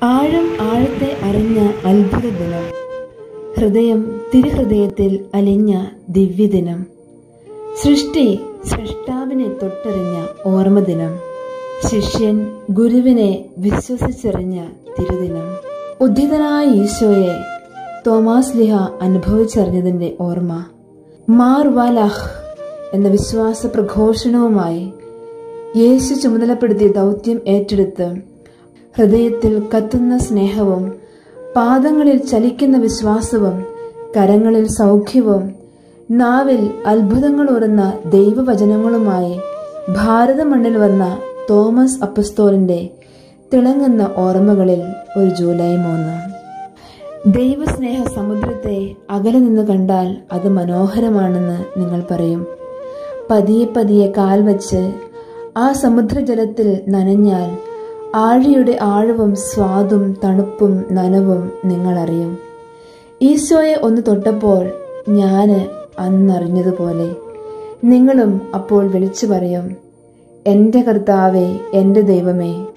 ആഴം ആഴത്തെ അറിഞ്ഞ അത്ഭുത ദിനം ഹൃദയം തിരുഹൃദയത്തിൽ അലിഞ്ഞ ദിവ്യദിനം സൃഷ്ടി സൃഷ്ടാവിനെ തൊട്ടറിഞ്ഞ ഓർമ്മദിനം ശിഷ്യൻ ഗുരുവിനെ വിശ്വസിച്ചറിഞ്ഞ തിരുദിനം ഉദ്ധിതനായ ഈശോയെ തോമാസ് ലിഹ അനുഭവിച്ചറിഞ്ഞതിന്റെ ഓർമ്മ മാർ വാലഹ് എന്ന വിശ്വാസ പ്രഘോഷണവുമായി യേശു ചുമതലപ്പെടുത്തിയ ദൗത്യം ഏറ്റെടുത്ത് ഹൃദയത്തിൽ കത്തുന്ന സ്നേഹവും പാദങ്ങളിൽ ചലിക്കുന്ന വിശ്വാസവും കരങ്ങളിൽ സൗഖ്യവും നാവിൽ അത്ഭുതങ്ങൾ ഉറന്ന ദൈവവചനങ്ങളുമായി ഭാരതമണ്ണിൽ വന്ന തോമസ് അപ്പസ്തോലിന്റെ തിളങ്ങുന്ന ഓർമ്മകളിൽ ഒരു ജൂലൈ മൂന്ന് ദൈവസ്നേഹ സമുദ്രത്തെ അകലെ നിന്ന് കണ്ടാൽ അത് മനോഹരമാണെന്ന് നിങ്ങൾ പറയും പതിയെ പതിയെ കാൽ വച്ച് ആ സമുദ്രജലത്തിൽ നനഞ്ഞാൽ ആഴിയുടെ ആഴവും സ്വാദും തണുപ്പും നനവും നിങ്ങൾ അറിയും ഈശോയെ ഒന്ന് തൊട്ടപ്പോൾ ഞാന് അന്നറിഞ്ഞതുപോലെ നിങ്ങളും അപ്പോൾ വിളിച്ചു പറയും എൻ്റെ കർത്താവെ എൻ്റെ ദൈവമേ